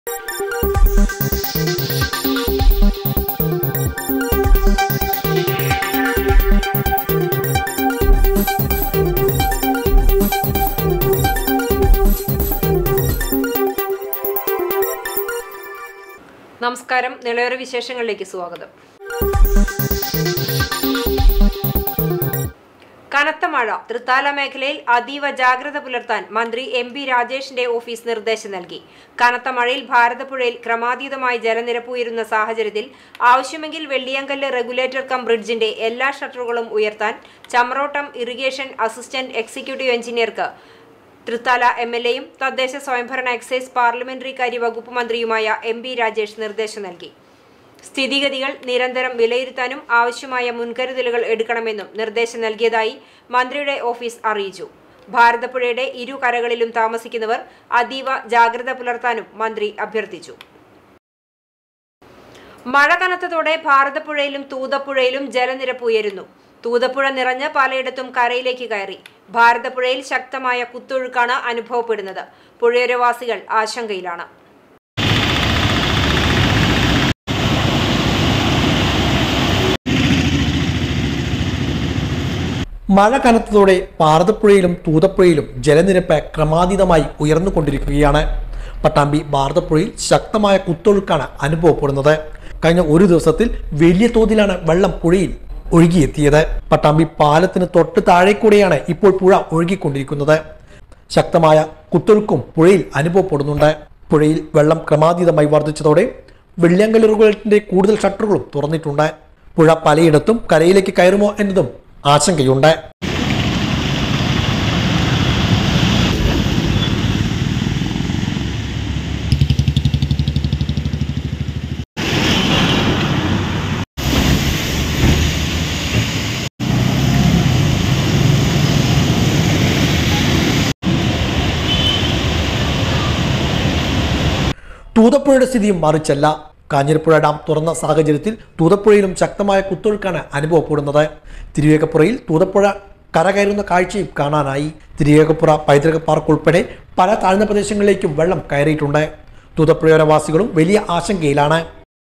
നമസ്കാരം നിളയൊരു വിശേഷങ്ങളിലേക്ക് സ്വാഗതം കനത്ത മഴ തൃത്താല മേഖലയിൽ അതീവ ജാഗ്രത പുലർത്താൻ മന്ത്രി എം പി രാജേഷിന്റെ ഓഫീസ് നിർദ്ദേശം നൽകി കനത്ത മഴയിൽ ഭാരതപ്പുഴയിൽ ക്രമാതീതമായി ജലനിരപ്പ് ഉയരുന്ന സാഹചര്യത്തിൽ ആവശ്യമെങ്കിൽ വെള്ളിയങ്കല്ല് റെഗുലേറ്റർ കം ബ്രിഡ്ജിന്റെ എല്ലാ ഷട്ടറുകളും ഉയർത്താൻ ചമ്രോട്ടം ഇറിഗേഷൻ അസിസ്റ്റന്റ് എക്സിക്യൂട്ടീവ് എഞ്ചിനീയർക്ക് തൃത്താല എം എൽ എയും തദ്ദേശ സ്വയംഭരണ എക്സൈസ് പാർലമെന്ററി കാര്യ വകുപ്പ് മന്ത്രിയുമായ എം പി രാജേഷ് നിർദ്ദേശം നൽകി സ്ഥിതിഗതികൾ നിരന്തരം വിലയിരുത്താനും ആവശ്യമായ മുൻകരുതലുകൾ എടുക്കണമെന്നും നിർദ്ദേശം നൽകിയതായി മന്ത്രിയുടെ ഓഫീസ് അറിയിച്ചു ഭാരതപ്പുഴയുടെ ഇരു കരകളിലും താമസിക്കുന്നവർ അതീവ ജാഗ്രത പുലർത്താനും മന്ത്രി അഭ്യർത്ഥിച്ചു മഴ കനത്തതോടെ ഭാരതപ്പുഴയിലും തൂതപ്പുഴയിലും ജലനിരപ്പ് ഉയരുന്നു തൂതപ്പുഴ നിറഞ്ഞ് പലയിടത്തും കരയിലേക്ക് കയറി ഭാരതപ്പുഴയിൽ ശക്തമായ കുത്തൊഴുക്കാണ് അനുഭവപ്പെടുന്നത് പുഴയോരവാസികൾ ആശങ്കയിലാണ് മഴ കനത്തതോടെ ഭാരതപ്പുഴയിലും തൂതപ്പുഴയിലും ജലനിരപ്പ് ക്രമാതീതമായി ഉയർന്നുകൊണ്ടിരിക്കുകയാണ് പട്ടാമ്പി ഭാരതപ്പുഴയിൽ ശക്തമായ കുത്തൊഴുക്കാണ് അനുഭവപ്പെടുന്നത് കഴിഞ്ഞ ഒരു ദിവസത്തിൽ വലിയ തോതിലാണ് വെള്ളം പുഴയിൽ ഒഴുകിയെത്തിയത് പട്ടാമ്പി പാലത്തിന് തൊട്ട് താഴെ കൂടെയാണ് ഇപ്പോൾ പുഴ ഒഴുകിക്കൊണ്ടിരിക്കുന്നത് ശക്തമായ കുത്തൊഴുക്കും പുഴയിൽ അനുഭവപ്പെടുന്നുണ്ട് പുഴയിൽ വെള്ളം ക്രമാതീതമായി വർദ്ധിച്ചതോടെ വെള്ളിയങ്കൽ റെഗുലേറ്ററിന്റെ കൂടുതൽ ഷട്ടറുകളും തുറന്നിട്ടുണ്ട് പുഴ പലയിടത്തും കരയിലേക്ക് കയറുമോ എന്നതും ആശങ്കയുണ്ട് തൂതപ്പുഴയുടെ സ്ഥിതിയും മറിച്ചല്ല കാഞ്ഞിരപ്പുഴ ഡാം തുറന്ന സാഹചര്യത്തിൽ തൂതപ്പുഴയിലും ശക്തമായ കുത്തൊഴുക്കാണ് അനുഭവപ്പെടുന്നത് തിരുവേഗപ്പുറയിൽ തൂതപ്പുഴ കരകയറുന്ന കാഴ്ചയും കാണാനായി തിരുവേഗപ്പുറ പൈതൃക പാർക്ക് ഉൾപ്പെടെ പല താഴ്ന്ന പ്രദേശങ്ങളിലേക്കും വെള്ളം കയറിയിട്ടുണ്ട് തൂതപ്പുഴയോരവാസികളും വലിയ ആശങ്കയിലാണ്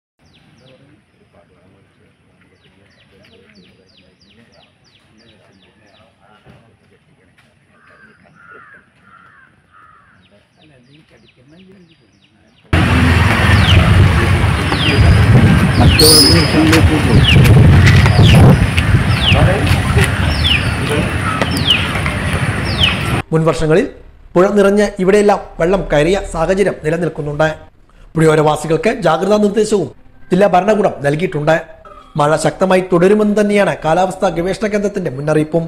മുൻ വർഷങ്ങളിൽ പുഴ നിറഞ്ഞ് ഇവിടെയെല്ലാം വെള്ളം കയറിയ സാഹചര്യം നിലനിൽക്കുന്നുണ്ട് പുഴയോരവാസികൾക്ക് ജാഗ്രതാ നിർദ്ദേശവും ജില്ലാ ഭരണകൂടം നൽകിയിട്ടുണ്ട് മഴ ശക്തമായി തുടരുമെന്ന് തന്നെയാണ് കാലാവസ്ഥാ ഗവേഷണ കേന്ദ്രത്തിന്റെ മുന്നറിയിപ്പും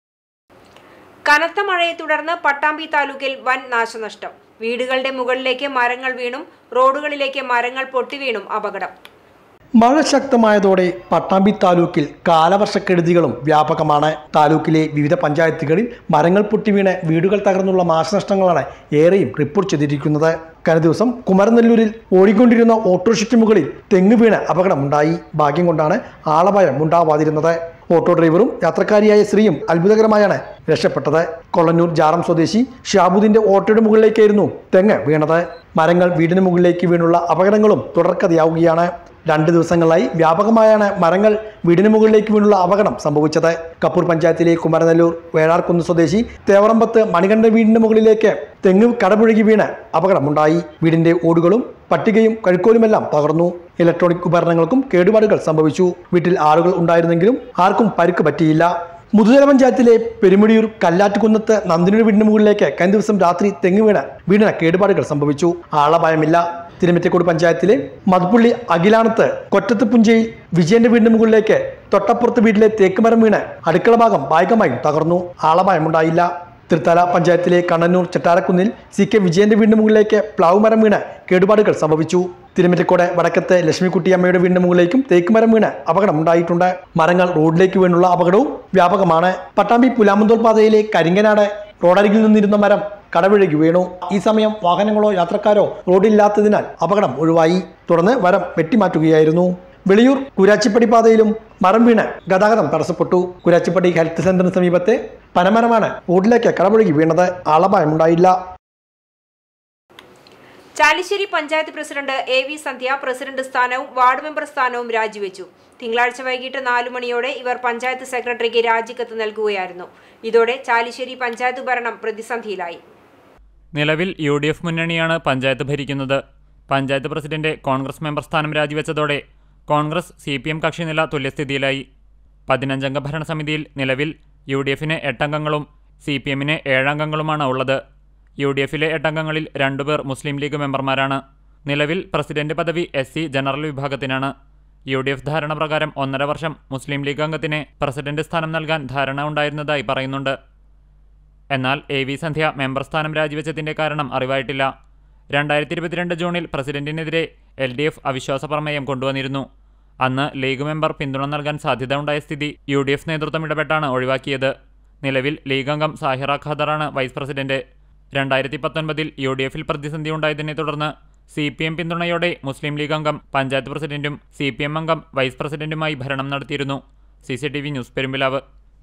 കനത്ത മഴയെ തുടർന്ന് പട്ടാമ്പി താലൂക്കിൽ വൻ നാശനഷ്ടം വീടുകളുടെ മുകളിലേക്ക് മരങ്ങൾ വീണും റോഡുകളിലേക്ക് മരങ്ങൾ പൊട്ടിവീണും അപകടം മഴ ശക്തമായതോടെ പട്ടാമ്പി താലൂക്കിൽ കാലവർഷക്കെടുതികളും വ്യാപകമാണ് താലൂക്കിലെ വിവിധ പഞ്ചായത്തുകളിൽ മരങ്ങൾ പൊട്ടിവീണ് വീടുകൾ തകർന്നുള്ള നാശനഷ്ടങ്ങളാണ് ഏറെയും റിപ്പോർട്ട് ചെയ്തിരിക്കുന്നത് കഴിഞ്ഞ ദിവസം കുമരനെല്ലൂരിൽ ഓടിക്കൊണ്ടിരുന്ന ഓട്ടോറിക്ഷയ്ക്ക് മുകളിൽ തെങ്ങ് വീണ് അപകടമുണ്ടായി ഭാഗ്യം കൊണ്ടാണ് ആളപായം ഉണ്ടാവാതിരുന്നത് ഓട്ടോ ഡ്രൈവറും യാത്രക്കാരിയായ സ്ത്രീയും അത്ഭുതകരമായാണ് രക്ഷപ്പെട്ടത് കൊള്ളന്നൂർ ജാറം സ്വദേശി ഷാബുദിന്റെ ഓട്ടോയുടെ മുകളിലേക്കായിരുന്നു തെങ്ങ് വീണത് മരങ്ങൾ വീടിന് മുകളിലേക്ക് വീണുള്ള അപകടങ്ങളും തുടർക്കഥയാവുകയാണ് രണ്ട് ദിവസങ്ങളായി വ്യാപകമായാണ് മരങ്ങൾ വീടിന് മുകളിലേക്ക് വീണുള്ള അപകടം സംഭവിച്ചത് കപ്പൂർ പഞ്ചായത്തിലെ കുമരനെല്ലൂർ വേഴാർകുന്ന് സ്വദേശി തേവറമ്പത്ത് മണികണ്ഠ വീടിന് മുകളിലേക്ക് തെങ്ങ് കടപുഴകി വീണ് അപകടമുണ്ടായി വീടിന്റെ ഓടുകളും പട്ടികയും കഴുക്കോലുമെല്ലാം തകർന്നു ഇലക്ട്രോണിക് ഉപകരണങ്ങൾക്കും കേടുപാടുകൾ സംഭവിച്ചു വീട്ടിൽ ആളുകൾ ഉണ്ടായിരുന്നെങ്കിലും ആർക്കും പരിക്ക് പറ്റിയില്ല മുതുതല പഞ്ചായത്തിലെ പെരുമുടിയൂർ കല്ലാറ്റുകുന്നത്ത് നന്ദിനിയുടെ വീടിന് മുകളിലേക്ക് കഴിഞ്ഞ ദിവസം രാത്രി തെങ്ങ് വീണ് വീടിന് കേടുപാടുകൾ സംഭവിച്ചു ആളപായമില്ല തിരുമറ്റക്കോട് പഞ്ചായത്തിലെ മധുപ്പുള്ളി അഖിലാണത്ത് കൊറ്റത്ത് പുഞ്ചയിൽ വിജയന്റെ വീടിന് മുകളിലേക്ക് തൊട്ടപ്പുറത്ത് വീട്ടിലെ തേക്കുമരം വീണ് അടുക്കള ഭാഗം ഭാഗികമായും തകർന്നു ആളപായമുണ്ടായില്ല തൃത്തല പഞ്ചായത്തിലെ കണ്ണന്നൂർ ചെട്ടാരക്കുന്നിൽ സി കെ വിജയന്റെ വീടിന് മുകളിലേക്ക് പ്ലാവ് മരം വീണ് കേടുപാടുകൾ സംഭവിച്ചു തിരുമറ്റക്കോട് വടക്കത്തെ ലക്ഷ്മിക്കുട്ടിയമ്മയുടെ വീടിന് മുകളിലേക്കും തേക്കുമരം വീണ് അപകടം ഉണ്ടായിട്ടുണ്ട് മരങ്ങൾ റോഡിലേക്ക് വീണുള്ള അപകടവും വ്യാപകമാണ് പട്ടാമ്പി പുലാമന്തോൾ പാതയിലെ കരിങ്കനാട് റോഡരികിൽ നിന്നിരുന്ന മരം കടവിഴകി വീണു ഈ സമയം വാഹനങ്ങളോ യാത്രക്കാരോ റോഡില്ലാത്തതിനാൽ അപകടം ഒഴിവായി തുടർന്ന് മരം വെട്ടിമാറ്റുകയായിരുന്നു വെളിയൂർ കുരാച്ചിപ്പടി പാതയിലും മരം വീണ് ഗതാഗതം തടസ്സപ്പെട്ടു കുരാച്ചിപ്പടി ഹെൽത്ത് സെന്ററിന് സമീപത്തെ പനമരമാണ് റോഡിലേക്ക് കടപുഴകി വീണത് ആളപായമുണ്ടായില്ല Chalissery panchayat president A V Sandhya president സ്ഥാനവും വാർഡ് മെമ്പർ സ്ഥാനവും രാജിവെച്ചു തിങ്കളാഴ്ച വൈകിട്ട് നാലു മണിയോടെ ഇവർ പഞ്ചായത്ത് സെക്രട്ടറിക്ക് രാജിക്കത്ത് നൽകുകയായിരുന്നു ഇതോടെ ചാലിശ്ശേരി പഞ്ചായത്ത് ഭരണം പ്രതിസന്ധിയിലായി നിലവിൽ യു ഡി എഫ് മുന്നണിയാണ് പഞ്ചായത്ത് ഭരിക്കുന്നത് പഞ്ചായത്ത് പ്രസിഡന്റ് കോൺഗ്രസ് മെമ്പർ സ്ഥാനം രാജിവെച്ചതോടെ കോൺഗ്രസ് സി പി എം കക്ഷിനില തുല്യസ്ഥിതിയിലായി പതിനഞ്ചംഗ ഭരണസമിതിയിൽ നിലവിൽ യു ഡി എഫിന് എട്ടംഗങ്ങളും സി പി എമ്മിന് ഏഴംഗങ്ങളുമാണ് ഉള്ളത് യു ഡി എഫിലെ എട്ടംഗങ്ങളിൽ രണ്ടുപേർ മുസ്ലിം ലീഗ് മെമ്പർമാരാണ് നിലവിൽ പ്രസിഡന്റ് പദവി എസ് സി ജനറൽ വിഭാഗത്തിനാണ് യു ഡി എഫ് ധാരണ പ്രകാരം ഒന്നര വർഷം മുസ്ലിം ലീഗ് അംഗത്തിന് പ്രസിഡന്റ് സ്ഥാനം നൽകാൻ ധാരണ ഉണ്ടായിരുന്നതായി പറയുന്നുണ്ട് എന്നാൽ എ വി സന്ധ്യ മെമ്പർ സ്ഥാനം രാജിവെച്ചതിന്റെ കാരണം അറിവായിട്ടില്ല രണ്ടായിരത്തി ഇരുപത്തിരണ്ട് ജൂണിൽ പ്രസിഡന്റിനെതിരെ എൽ ഡി എഫ് അവിശ്വാസ പ്രമേയം കൊണ്ടുവന്നിരുന്നു അന്ന് ലീഗ് മെമ്പർ പിന്തുണ നൽകാൻ സാധ്യത ഉണ്ടായ സ്ഥിതി യു ഡി എഫ് നേതൃത്വം ഇടപെട്ടാണ് ഒഴിവാക്കിയത് നിലവിൽ ലീഗ് അംഗം സാഹിറ ഖദറാണ് വൈസ് പ്രസിഡന്റ് രണ്ടായിരത്തി പത്തൊൻപതിൽ യു ഡി എഫിൽ പ്രതിസന്ധി ഉണ്ടായതിനെ തുടർന്ന് സി പി എം പിന്തുണയോടെ മുസ്ലിം ലീഗ് അംഗം പഞ്ചായത്ത് പ്രസിഡന്റും സി പി എം അംഗം വൈസ് പ്രസിഡന്റുമായി ഭരണം നടത്തിയിരുന്നു C C T V news Perumpilavu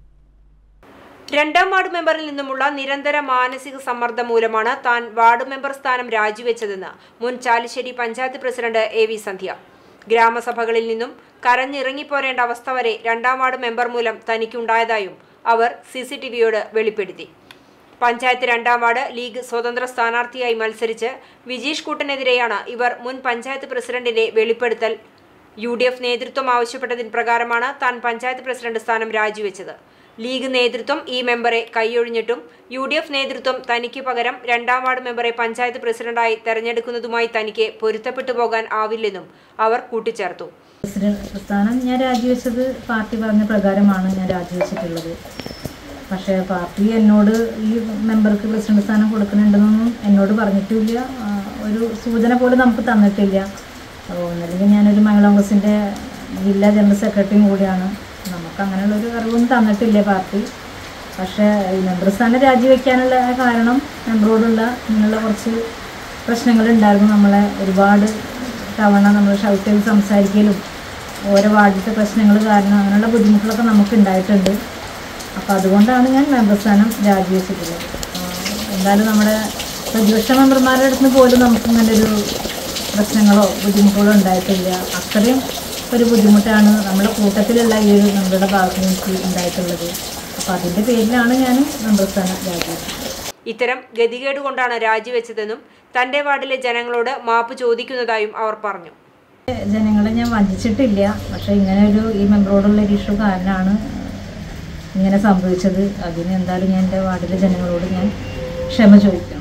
രണ്ടാം വാർഡ് മെമ്പറിൽ നിന്നുമുള്ള നിരന്തര മാനസിക സമ്മർദ്ദം മൂലമാണ് താൻ വാർഡ് മെമ്പർ സ്ഥാനം രാജിവെച്ചതെന്ന് മുൻ Chalissery panchayat president A V Sandhya ഗ്രാമസഭകളിൽ നിന്നും കരഞ്ഞിറങ്ങിപ്പോരേണ്ട അവസ്ഥ വരെ രണ്ടാം വാർഡ് മെമ്പർ മൂലം തനിക്കുണ്ടായതായും അവർ സി സി ടി വിയോട് വെളിപ്പെടുത്തി പഞ്ചായത്ത് രണ്ടാം വാർഡ് ലീഗ് സ്വതന്ത്ര സ്ഥാനാർത്ഥിയായി മത്സരിച്ച് വിജീഷ് കൂട്ടനെതിരെയാണ് ഇവർ മുൻ പഞ്ചായത്ത് പ്രസിഡന്റിന്റെ വെളിപ്പെടുത്തൽ യു ഡി എഫ് നേതൃത്വം ആവശ്യപ്പെട്ടതിന് പ്രകാരമാണ് താൻ പഞ്ചായത്ത് പ്രസിഡന്റ് സ്ഥാനം രാജിവെച്ചത് ലീഗ് നേതൃത്വം ഈ മെമ്പറെ കൈയൊഴിഞ്ഞിട്ടും യു ഡി എഫ് നേതൃത്വം തനിക്ക് പകരം രണ്ടാം വാർഡ് മെമ്പറെ പഞ്ചായത്ത് പ്രസിഡന്റായി തെരഞ്ഞെടുക്കുന്നതുമായി തനിക്ക് പൊരുത്തപ്പെട്ടു പോകാൻ ആവില്ലെന്നും അവർ കൂട്ടിച്ചേർത്തു പ്രസിഡന്റ് സ്ഥാനം ഞാൻ രാജിവെച്ചത് പാർട്ടി പറഞ്ഞ പ്രകാരമാണ് ഞാൻ രാജിവെച്ചിട്ടുള്ളത് പക്ഷേ പാർട്ടി എന്നോട് ഈ മെമ്പർക്ക് പ്രസിഡന്റ് സ്ഥാനം കൊടുക്കുന്നുണ്ടെന്നൊന്നും എന്നോട് പറഞ്ഞിട്ടില്ല ആ, ഒരു സൂചന പോലും നമുക്ക് തന്നിട്ടില്ല അപ്പോൾ ഒന്നല്ലെങ്കിൽ ഞാനൊരു മഹിളാ കോൺഗ്രസിൻ്റെ ജില്ലാ ജനറൽ സെക്രട്ടറിയും കൂടിയാണ് നമുക്ക് അങ്ങനെയുള്ളൊരു അറിവൊന്നും തന്നിട്ടില്ല പാർട്ടി പക്ഷേ ഈ മെമ്പർ സ്ഥാനം രാജിവെക്കാനുള്ള കാരണം മെമ്പറോടുള്ള ഇങ്ങനെയുള്ള കുറച്ച് പ്രശ്നങ്ങളുണ്ടായിരുന്നു നമ്മളെ ഒരുപാട് തവണ നമ്മൾ ഷൗട്ട് ചെയ്ത് സംസാരിക്കലും ഓരോ വാർഡിലത്തെ പ്രശ്നങ്ങൾ കാരണം അങ്ങനെയുള്ള ബുദ്ധിമുട്ടുകളൊക്കെ നമുക്ക് ഉണ്ടായിട്ടുണ്ട് അപ്പോൾ അതുകൊണ്ടാണ് ഞാൻ മെമ്പർ സ്ഥാനം രാജിവെച്ചിട്ടുള്ളത് ആ, എന്തായാലും നമ്മുടെ പ്രതിപക്ഷ മെമ്പർമാരുടെ അടുത്ത് നിന്ന് പോലും നമുക്ക് ഇങ്ങനെ ഒരു പ്രശ്നങ്ങളോ ബുദ്ധിമുട്ടുകളോ ഉണ്ടായിട്ടില്ല അത്രയും ഒരു ബുദ്ധിമുട്ടാണ് നമ്മുടെ കൂട്ടത്തിലുള്ള ഈ ഒരു മെമ്പറുടെ ഭാഗത്ത് നിന്ന് എനിക്ക് ഉണ്ടായിട്ടുള്ളത് അപ്പോൾ അതിൻ്റെ പേരിലാണ് ഞാൻ മെമ്പർ സ്ഥാനം രാജിവെച്ചത് ഇത്തരം ഗതികേട് കൊണ്ടാണ് രാജിവെച്ചതെന്നും തന്റെ വാർഡിലെ ജനങ്ങളോട് മാപ്പ് ചോദിക്കുന്നതായും അവർ പറഞ്ഞു ജനങ്ങളെ ഞാൻ വഞ്ചിച്ചിട്ടില്ല പക്ഷേ ഇങ്ങനെ ഒരു ഈ മെമ്പറോടുള്ള ഒരു ഇഷ്യൂ കാരണമാണ് ഇങ്ങനെ സംഭവിച്ചത് അതിന് എന്തായാലും ഞാൻ എൻ്റെ വാർഡിലെ ജനങ്ങളോട് ഞാൻ ക്ഷമ ചോദിക്കണം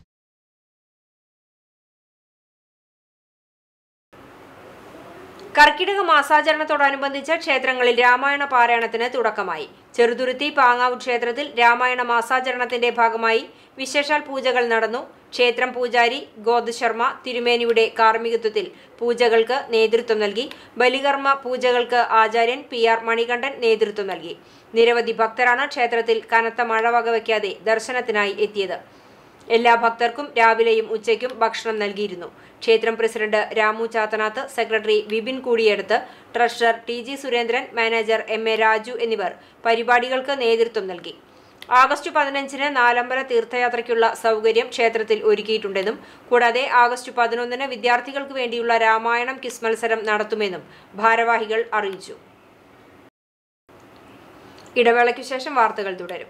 കർക്കിടക മാസാചരണത്തോടനുബന്ധിച്ച് ക്ഷേത്രങ്ങളിൽ രാമായണ പാരായണത്തിന് തുടക്കമായി ചെറുതുരുത്തി പാങ്ങാവ് ക്ഷേത്രത്തിൽ രാമായണ മാസാചരണത്തിന്റെ ഭാഗമായി വിശേഷാൽ പൂജകൾ നടന്നു ക്ഷേത്രം പൂജാരി ഗോദ് ശർമ്മ തിരുമേനിയുടെ കാർമ്മികത്വത്തിൽ പൂജകൾക്ക് നേതൃത്വം നൽകി ബലികർമ്മ പൂജകൾക്ക് ആചാര്യൻ പി ആർ മണികണ്ഠൻ നേതൃത്വം നൽകി നിരവധി ഭക്തരാണ് ക്ഷേത്രത്തിൽ കനത്ത മഴ വകവയ്ക്കാതെ ദർശനത്തിനായി എത്തിയത് എല്ലാ ഭക്തർക്കും രാവിലെയും ഉച്ചയ്ക്കും ഭക്ഷണം നൽകിയിരുന്നു ക്ഷേത്രം പ്രസിഡന്റ് രാമു ചാത്തനാത്ത് സെക്രട്ടറി വിപിൻ കൂടിയെടുത്ത് treasurer T G Surendran manager M A Raju എന്നിവർ പരിപാടികൾക്ക് നേതൃത്വം നൽകി ആഗസ്റ്റ് പതിനഞ്ചിന് നാലമ്പല തീർത്ഥയാത്രയ്ക്കുള്ള സൗകര്യം ക്ഷേത്രത്തിൽ ഒരുക്കിയിട്ടുണ്ടെന്നും കൂടാതെ ആഗസ്റ്റ് പതിനൊന്നിന് വിദ്യാർത്ഥികൾക്ക് വേണ്ടിയുള്ള രാമായണം കിസ് മത്സരം നടത്തുമെന്നും ഭാരവാഹികൾ അറിയിച്ചു ഇടവേളയ്ക്കു ശേഷം വാർത്തകൾ തുടരും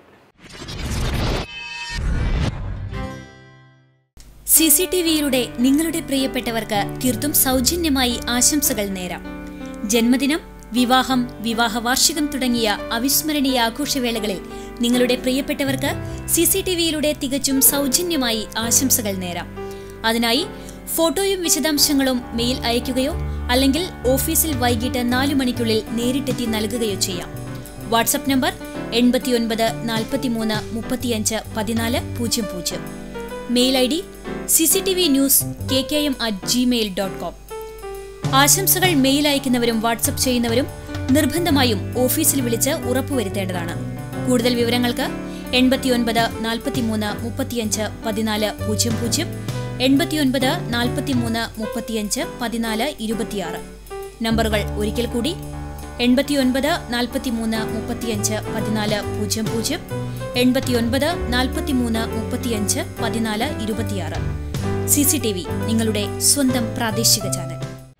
സി സി ടി വിയിലൂടെ നിങ്ങളുടെ പ്രിയപ്പെട്ടവർക്ക് തീർത്തും സൗജന്യമായി ആശംസകൾ നേരാം ജന്മദിനം വിവാഹം വിവാഹ വാർഷികം തുടങ്ങിയ അവിസ്മരണീയ ആഘോഷവേളകളിൽ നിങ്ങളുടെ പ്രിയപ്പെട്ടവർക്ക് സി സി ടി വിയിലൂടെ തികച്ചും സൗജന്യമായി ആശംസകൾ നേരാം അതിനായി ഫോട്ടോയും വിശദാംശങ്ങളും മെയിൽ അയയ്ക്കുകയോ അല്ലെങ്കിൽ ഓഫീസിൽ വൈകിട്ട് നാലു മണിക്കുള്ളിൽ നേരിട്ടെത്തി നൽകുകയോ ചെയ്യാം വാട്സപ്പ് നമ്പർ എൺപത്തിയൊൻപത് നാൽപ്പത്തിമൂന്ന് മുപ്പത്തിയഞ്ച് പതിനാല് പൂജ്യം പൂജ്യം mail I D C C T V news K K M at Gmail dot com ആശംസകൾ മെയിൽ അയക്കുന്നവരും വാട്സപ്പ് ചെയ്യുന്നവരും നിർബന്ധമായും ഓഫീസിൽ വിളിച്ച് ഉറപ്പുവരുത്തേണ്ടതാണ് കൂടുതൽ വിവരങ്ങൾക്ക് എൺപത്തിയൊൻപത് നാൽപ്പത്തിമൂന്ന് മുപ്പത്തിയഞ്ച് പതിനാല് പൂജ്യം പൂജ്യം എൺപത്തിയൊൻപത് നാൽപ്പത്തിമൂന്ന് മുപ്പത്തിയഞ്ച് പതിനാല് ഇരുപത്തിയാറ് നമ്പറുകൾ ഒരിക്കൽ കൂടി എൺപത്തിയൊൻപത് നാൽപ്പത്തിമൂന്ന് മുപ്പത്തിയഞ്ച് പതിനാല് പൂജ്യം പൂജ്യം എൺപത്തിയൊൻപത് നാൽപ്പത്തിമൂന്ന് മുപ്പത്തിയഞ്ച് പതിനാല് ഇരുപത്തിയാറ് സി സി ടി വി നിങ്ങളുടെ സ്വന്തം പ്രാദേശിക ചാനൽ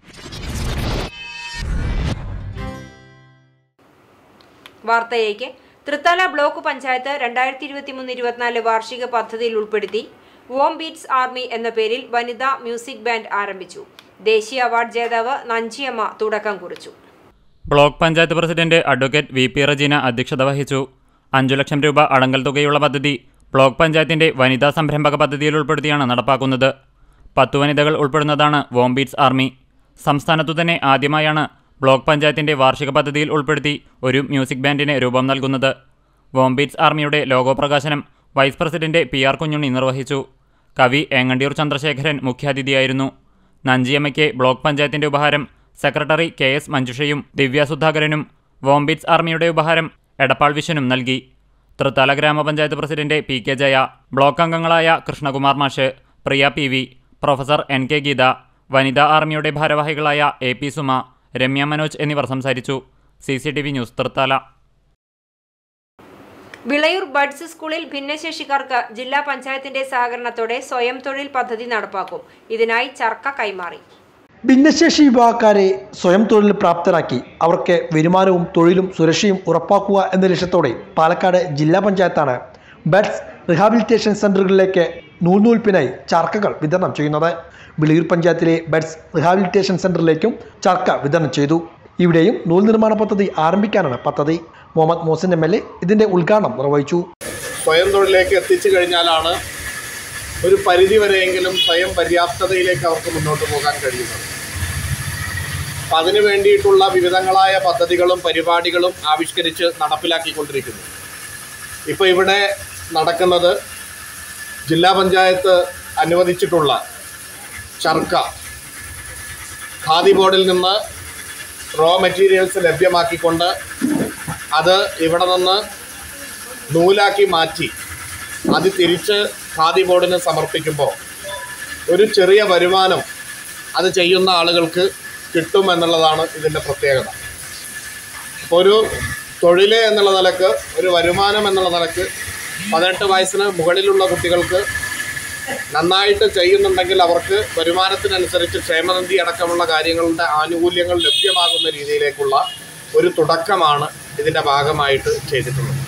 വാർത്തയിലേക്ക് തൃത്താല ബ്ലോക്ക് പഞ്ചായത്ത് രണ്ടായിരത്തി ഇരുപത്തിമൂന്ന് ഇരുപത്തിനാല് വാർഷിക പദ്ധതിയിൽ ഉൾപ്പെടുത്തി വോം ബീറ്റ്സ് ആർമി എന്ന പേരിൽ വനിതാ മ്യൂസിക് ബാൻഡ് ആരംഭിച്ചു ദേശീയ അവാർഡ് ജേതാവ് നഞ്ചിയമ്മ തുടക്കം കുറിച്ചു block panchayat president advocate V P Rajeena അധ്യക്ഷത വഹിച്ചു അഞ്ചു ലക്ഷം രൂപ അടങ്കൽ തുകയുള്ള പദ്ധതി ബ്ലോക്ക് പഞ്ചായത്തിന്റെ വനിതാ സംരംഭക പദ്ധതിയിൽ ഉൾപ്പെടുത്തിയാണ് നടപ്പാക്കുന്നത് പത്തു വനിതകൾ ഉൾപ്പെടുന്നതാണ് വോംബീറ്റ്സ് ആർമി സംസ്ഥാനത്തു തന്നെ ആദ്യമായാണ് ബ്ലോക്ക് പഞ്ചായത്തിന്റെ വാർഷിക പദ്ധതിയിൽ ഉൾപ്പെടുത്തി ഒരു മ്യൂസിക് ബാൻഡിന് രൂപം നൽകുന്നത് വോംബീറ്റ്സ് ആർമിയുടെ ലോഗോ പ്രകാശനം vice president P R Kunhunni നിർവഹിച്ചു കവി ഏങ്ങണ്ടിയൂർ ചന്ദ്രശേഖരൻ മുഖ്യാതിഥിയായിരുന്നു നഞ്ചിയമ്മയ്ക്ക് ബ്ലോക്ക് പഞ്ചായത്തിന്റെ ഉപഹാരം സെക്രട്ടറി കെ എസ് മഞ്ജുഷയും ദിവ്യ സുധാകരനും വോംബിറ്റ്സ് ആർമിയുടെ ഉപഹാരം എടപ്പാൾ വിശ്വനും നൽകി തൃത്താല ഗ്രാമപഞ്ചായത്ത് president P K Jaya block അംഗങ്ങളായ കൃഷ്ണകുമാർ മാഷ് Priya P V professor N K Geetha വനിതാ ആർമിയുടെ ഭാരവാഹികളായ എ പി സുമ രമ്യ മനോജ് എന്നിവർ സംസാരിച്ചു C C T V news Thrithala Vilayur buds സ്കൂളിൽ ഭിന്നശേഷിക്കാർക്ക് ജില്ലാ പഞ്ചായത്തിന്റെ സഹകരണത്തോടെ സ്വയം തൊഴിൽ പദ്ധതി നടപ്പാക്കും ഇതിനായി ചർക്ക കൈമാറി ഭിന്നശേഷി വിഭാഗക്കാരെ സ്വയം തൊഴിൽ പ്രാപ്തരാക്കി അവർക്ക് വരുമാനവും തൊഴിലും സുരക്ഷയും ഉറപ്പാക്കുക എന്ന ലക്ഷ്യത്തോടെ പാലക്കാട് ജില്ലാ പഞ്ചായത്താണ് ബഡ്സ് റിഹാബിലിറ്റേഷൻ സെന്ററുകളിലേക്ക് നൂൽനൂൽപ്പിനായി ചർക്കകൾ വിതരണം ചെയ്യുന്നത് വിളിയൂർ പഞ്ചായത്തിലെ ബഡ്സ് റിഹാബിലിറ്റേഷൻ സെന്ററിലേക്കും ചർക്ക വിതരണം ചെയ്തു ഇവിടെയും നൂൽ നിർമ്മാണ പദ്ധതി ആരംഭിക്കാനാണ് പദ്ധതി Muhammad Mohsin M L A ഇതിന്റെ ഉദ്ഘാടനം നിർവഹിച്ചു സ്വയം തൊഴിലേക്ക് എത്തിച്ചു കഴിഞ്ഞാലാണ് ഒരു പരിധി വരെയെങ്കിലും സ്വയം പര്യാപ്തതയിലേക്ക് അവർക്ക് മുന്നോട്ട് പോകാൻ കഴിയുന്നത് അപ്പം അതിനു വേണ്ടിയിട്ടുള്ള വിവിധങ്ങളായ പദ്ധതികളും പരിപാടികളും ആവിഷ്കരിച്ച് നടപ്പിലാക്കിക്കൊണ്ടിരിക്കുന്നു ഇപ്പോൾ ഇവിടെ നടക്കുന്നത് ജില്ലാ പഞ്ചായത്ത് അനുവദിച്ചിട്ടുള്ള ചർക്ക ഖാദി ബോർഡിൽ നിന്ന് റോ മെറ്റീരിയൽസ് ലഭ്യമാക്കിക്കൊണ്ട് അത് ഇവിടെ നിന്ന് നൂലാക്കി മാറ്റി അത് തിരിച്ച് ഖാദി ബോർഡിന് സമർപ്പിക്കുമ്പോൾ ഒരു ചെറിയ വരുമാനം അത് ചെയ്യുന്ന ആളുകൾക്ക് കിട്ടും എന്നുള്ളതാണ് ഇതിൻ്റെ പ്രത്യേകത അപ്പോൾ ഒരു തൊഴിൽ എന്നുള്ള നിലക്ക് ഒരു വരുമാനം എന്നുള്ള നിലക്ക് പതിനെട്ട് വയസ്സിന് മുകളിലുള്ള കുട്ടികൾക്ക് നന്നായിട്ട് ചെയ്യുന്നുണ്ടെങ്കിൽ അവർക്ക് വരുമാനത്തിനനുസരിച്ച് ക്ഷേമനിധി അടക്കമുള്ള കാര്യങ്ങളുടെ ആനുകൂല്യങ്ങൾ ലഭ്യമാകുന്ന രീതിയിലേക്കുള്ള ഒരു തുടക്കമാണ് ഇതിൻ്റെ ഭാഗമായിട്ട് ചെയ്തിട്ടുള്ളത്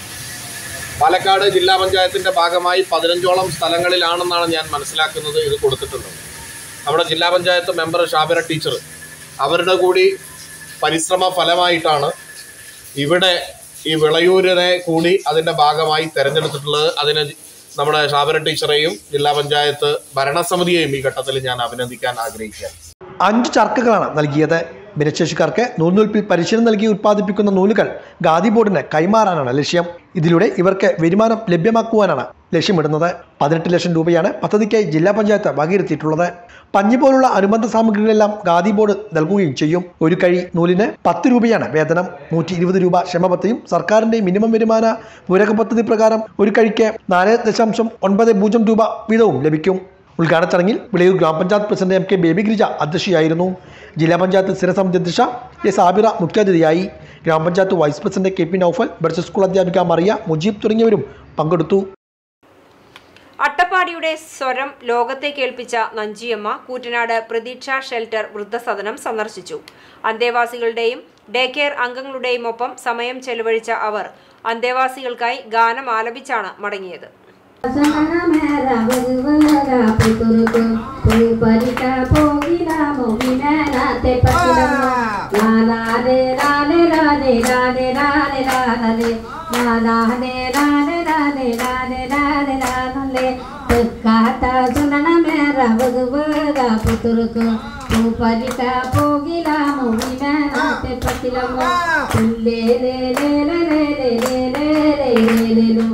പാലക്കാട് ജില്ലാ പഞ്ചായത്തിൻ്റെ ഭാഗമായി പതിനഞ്ചോളം സ്ഥലങ്ങളിലാണെന്നാണ് ഞാൻ മനസ്സിലാക്കുന്നത് ഇത് കൊടുത്തിട്ടുള്ളത് നമ്മുടെ ജില്ലാ പഞ്ചായത്ത് മെമ്പർ ഷാബിറ ടീച്ചർ അവരുടെ കൂടി പരിശ്രമ ഫലമായിട്ടാണ് ഇവിടെ ഈ വിളയൂരിനെ കൂടി അതിൻ്റെ ഭാഗമായി തിരഞ്ഞെടുത്തിട്ടുള്ളത് അതിന് നമ്മുടെ ഷാബിറ ടീച്ചറെയും ജില്ലാ പഞ്ചായത്ത് ഭരണസമിതിയെയും ഈ ഘട്ടത്തിൽ ഞാൻ അഭിനന്ദിക്കാൻ ആഗ്രഹിക്കുകയാണ് അഞ്ച് ചർക്കകളാണ് നൽകിയത് ഭിന്നശേഷിക്കാർക്ക് നൂൽനൂൽപ്പിൽ പരിശീലനം നൽകി ഉത്പാദിപ്പിക്കുന്ന നൂലുകൾ ഖാദി ബോർഡിന് കൈമാറാനാണ് ലക്ഷ്യം ഇതിലൂടെ ഇവർക്ക് വരുമാനം ലഭ്യമാക്കുവാനാണ് ലക്ഷ്യമിടുന്നത് പതിനെട്ട് ലക്ഷം രൂപയാണ് പദ്ധതിക്കായി ജില്ലാ പഞ്ചായത്ത് വകയിരുത്തിയിട്ടുള്ളത് പഞ്ഞി പോലുള്ള അനുബന്ധ സാമഗ്രികളെല്ലാം ഖാദി ബോർഡ് നൽകുകയും ചെയ്യും ഒരു കഴി നൂലിന് പത്ത് രൂപയാണ് വേതനം നൂറ്റി ഇരുപത് രൂപ ക്ഷമപത്തിയും സർക്കാരിന്റെ മിനിമം വരുമാന പൂരക പദ്ധതി പ്രകാരം ഒരു കഴിക്ക് നാല് ദശാംശം ഒൻപത് പൂജ്യം രൂപ വീതവും ലഭിക്കും ഉദ്ഘാടന ചടങ്ങിൽ വിളയൂർ ഗ്രാമപഞ്ചായത്ത് president M K Baby Girija അധ്യക്ഷയായിരുന്നു ജില്ലാ പഞ്ചായത്ത് സ്ഥിരസമിതി അധ്യക്ഷ എസ് ആബിറ മുഖ്യാതിഥിയായി ഗ്രാമപഞ്ചായത്ത് vice president K P Noufal buds school അധ്യാപിക മറിയ മുജീബ് തുടങ്ങിയവരും പങ്കെടുത്തു അട്ടപ്പാടിയുടെ സ്വരം ലോകത്തെ കേൾപ്പിച്ച നഞ്ചിയമ്മ കൂറ്റനാട് പ്രതീക്ഷ ഷെൽട്ടർ വൃദ്ധസദനം സന്ദർശിച്ചു അന്തേവാസികളുടെയും ഡേ കെയർ അംഗങ്ങളുടെയും ഒപ്പം സമയം ചെലവഴിച്ച അവർ അന്തേവാസികൾക്കായി ഗാനം ആലപിച്ചാണ് മടങ്ങിയത് Sana mera vaguvaga puturuku Puparika pogila movimena te patilama La la de la de la de la de la de la la de La la de la de la de la de la de la la de Tukata sunana mera vaguvaga puturuku Puparika pogila movimena te patilama Le le le le le le le le le le le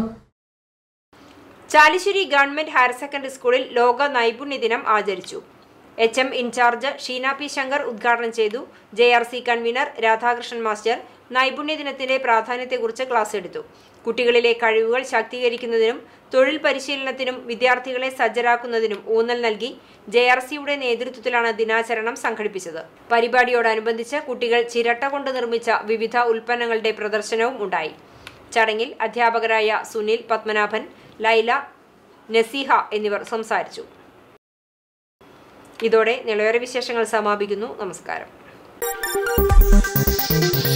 Chalissery government higher secondary സ്കൂളിൽ ലോക നൈപുണ്യ ദിനം ആചരിച്ചു H M incharge Sheena P Shankar ഉദ്ഘാടനം ചെയ്തു J R C convener Radhakrishnan master നൈപുണ്യ ദിനത്തിന്റെ പ്രാധാന്യത്തെക്കുറിച്ച് ക്ലാസ് എടുത്തു കുട്ടികളിലെ കഴിവുകൾ ശാക്തീകരിക്കുന്നതിനും തൊഴിൽ പരിശീലനത്തിനും വിദ്യാർത്ഥികളെ സജ്ജരാക്കുന്നതിനും ഊന്നൽ നൽകി ജെ ആർ സിയുടെ നേതൃത്വത്തിലാണ് ദിനാചരണം സംഘടിപ്പിച്ചത് പരിപാടിയോടനുബന്ധിച്ച് കുട്ടികൾ ചിരട്ട കൊണ്ട് നിർമ്മിച്ച വിവിധ ഉൽപ്പന്നങ്ങളുടെ പ്രദർശനവും ഉണ്ടായി ചടങ്ങിൽ അധ്യാപകരായ സുനിൽ പത്മനാഭൻ ലൈല നസീഹ എന്നിവർ സംസാരിച്ചു ഇതോടെ നിളയോര വിശേഷങ്ങൾ സമാപിക്കുന്നു നമസ്കാരം